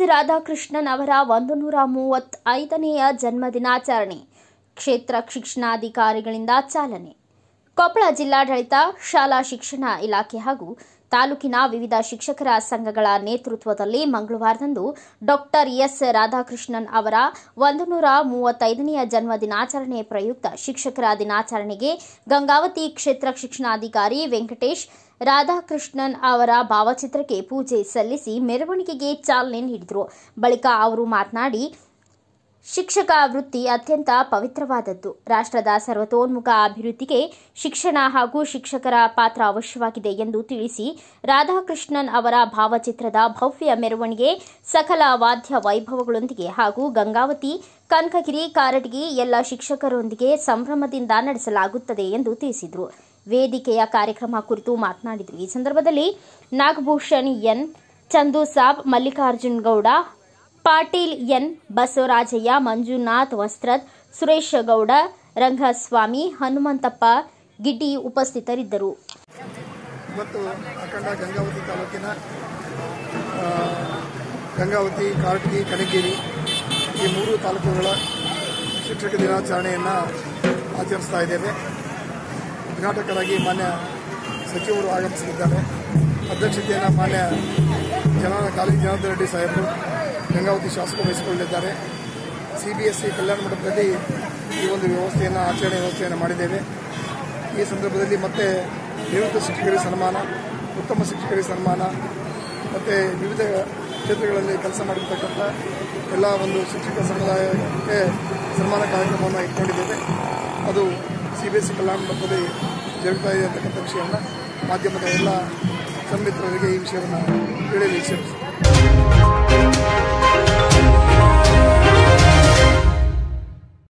ರಾಧಾಕೃಷ್ಣನ್ ಅವರ ಒಂದು ನೂರ ಮೂವತ್ತೈದನೆಯ ಜನ್ಮದಿನಾಚರಣೆ ಕ್ಷೇತ್ರ ಶಿಕ್ಷಣಾಧಿಕಾರಿಗಳಿಂದ ಚಾಲನೆ ಕೊಪ್ಪಳ ಜಿಲ್ಲಾಡಳಿತ ಶಾಲಾ ಶಿಕ್ಷಣ ಇಲಾಖೆ ಹಾಗೂ ತಾಲೂಕಿನ ವಿವಿಧ ಶಿಕ್ಷಕರ ಸಂಘಗಳ ನೇತೃತ್ವದಲ್ಲಿ ಮಂಗಳವಾರದಂದು ಡಾಕ್ಟರ್ ಎಸ್ ರಾಧಾಕೃಷ್ಣನ್ ಅವರ ಒಂದು ನೂರ ಮೂವತ್ತೈದನೆಯ ಜನ್ಮ ದಿನಾಚರಣೆ ಪ್ರಯುಕ್ತ ಶಿಕ್ಷಕರ ದಿನಾಚರಣೆಗೆ ಗಂಗಾವತಿ ಕ್ಷೇತ್ರ ಶಿಕ್ಷಣಾಧಿಕಾರಿ ವೆಂಕಟೇಶ್ ರಾಧಾಕೃಷ್ಣನ್ ಅವರ ಭಾವಚಿತ್ರಕ್ಕೆ ಪೂಜೆ ಸಲ್ಲಿಸಿ ಮೆರವಣಿಗೆಗೆ ಚಾಲನೆ ನೀಡಿದರು ಬಳಿಕ ಅವರು ಮಾತನಾಡಿ ಶಿಕ್ಷಕ ವೃತ್ತಿ ಅತ್ಯಂತ ಪವಿತ್ರವಾದದ್ದು ರಾಷ್ಟ್ರದ ಸರ್ವತೋನ್ಮುಖ ಅಭಿವೃದ್ಧಿಗೆ ಶಿಕ್ಷಣ ಹಾಗೂ ಶಿಕ್ಷಕರ ಪಾತ್ರ ಅವಶ್ಯವಾಗಿದೆ ಎಂದು ತಿಳಿಸಿ ರಾಧಾಕೃಷ್ಣನ್ ಅವರ ಭಾವಚಿತ್ರದ ಭವ್ಯ ಮೆರವಣಿಗೆ ಸಕಲ ವಾದ್ಯ ವೈಭವಗಳೊಂದಿಗೆ ಹಾಗೂ ಗಂಗಾವತಿ ಕನಕಗಿರಿ ಕಾರಟಗಿ ಎಲ್ಲ ಶಿಕ್ಷಕರೊಂದಿಗೆ ಸಂಭ್ರಮದಿಂದ ನಡೆಸಲಾಗುತ್ತದೆ ಎಂದು ತಿಳಿಸಿದರು ವೇದಿಕೆಯ ಕಾರ್ಯಕ್ರಮ ಕುರಿತು ಮಾತನಾಡಿದರು ಈ ಸಂದರ್ಭದಲ್ಲಿ ನಾಗಭೂಷಣ್ ಎನ್ ಚಂದು ಸಾಬ್ ಮಲ್ಲಿಕಾರ್ಜುನ್ ಗೌಡ ಪಾಟೀಲ್ ಎನ್ ಬಸವರಾಜಯ್ಯ ಮಂಜುನಾಥ್ ವಸ್ತ್ರದ್ ಸುರೇಶ್ ಗೌಡ ರಂಗಸ್ವಾಮಿ ಹನುಮಂತಪ್ಪ ಗಿಡ್ಡಿ ಉಪಸ್ಥಿತರಿದ್ದರು ಇವತ್ತು ಅಖಂಡ ಗಂಗಾವತಿ ತಾಲೂಕಿನ ಆ, ಗಂಗಾವತಿ ಕಾರಟಗಿ ಕನಗಿರಿ ಈ ಮೂರು ತಾಲೂಕುಗಳ ಶಿಕ್ಷಕ ದಿನಾಚರಣೆಯನ್ನು ಆಚರಿಸ್ತಾ ಇದ್ದೇವೆ ಉದ್ಘಾಟಕರಾಗಿ ಮಾನ್ಯ ಸಚಿವರು ಆಗಮಿಸಲಿದ್ದಾರೆ ಅಧ್ಯಕ್ಷತೆಯನ್ನು ಮಾನ್ಯ ಜನ ಕಾಲೇಜು ಜನಾರ್ದನ್ ರೆಡ್ಡಿ ಸಾಹೇಬರು ಗಂಗಾವತಿ ಶಾಸಕರು ವಹಿಸಿಕೊಳ್ಳಲಿದ್ದಾರೆ ಸಿ ಬಿ ಎಸ್ ಸಿ ಕಲ್ಯಾಣ ಮಂಟಪದಲ್ಲಿ ಈ ಒಂದು ವ್ಯವಸ್ಥೆಯನ್ನು ಆಚರಣೆ ವ್ಯವಸ್ಥೆಯನ್ನು ಮಾಡಿದ್ದೇವೆ ಈ ಸಂದರ್ಭದಲ್ಲಿ ಮತ್ತೆ ನಿವೃತ್ತ ಶಿಕ್ಷಕರಿಗೆ ಸನ್ಮಾನ ಉತ್ತಮ ಶಿಕ್ಷಕರಿಗೆ ಸನ್ಮಾನ ಮತ್ತು ವಿವಿಧ ಕ್ಷೇತ್ರಗಳಲ್ಲಿ ಕೆಲಸ ಮಾಡಿರ್ತಕ್ಕಂಥ ಎಲ್ಲ ಒಂದು ಶಿಕ್ಷಕ ಸಮುದಾಯಕ್ಕೆ ಸನ್ಮಾನ ಕಾರ್ಯಕ್ರಮವನ್ನು ಇಟ್ಕೊಂಡಿದ್ದೇವೆ ಅದು ಸಿ ಬಿ ಎಸ್ ಸಿ ಕಲ್ಯಾಣ ಮಂಟಪದಲ್ಲಿ ಜರುಗ್ತಾ ಇದೆ ಅಂತಕ್ಕಂಥ ವಿಷಯವನ್ನು ಮಾಧ್ಯಮದ ಎಲ್ಲ ಸನ್ಮಿತ್ರರಿಗೆ ಈ ವಿಷಯವನ್ನು ಹೇಳಲು ಇಚ್ಛೆ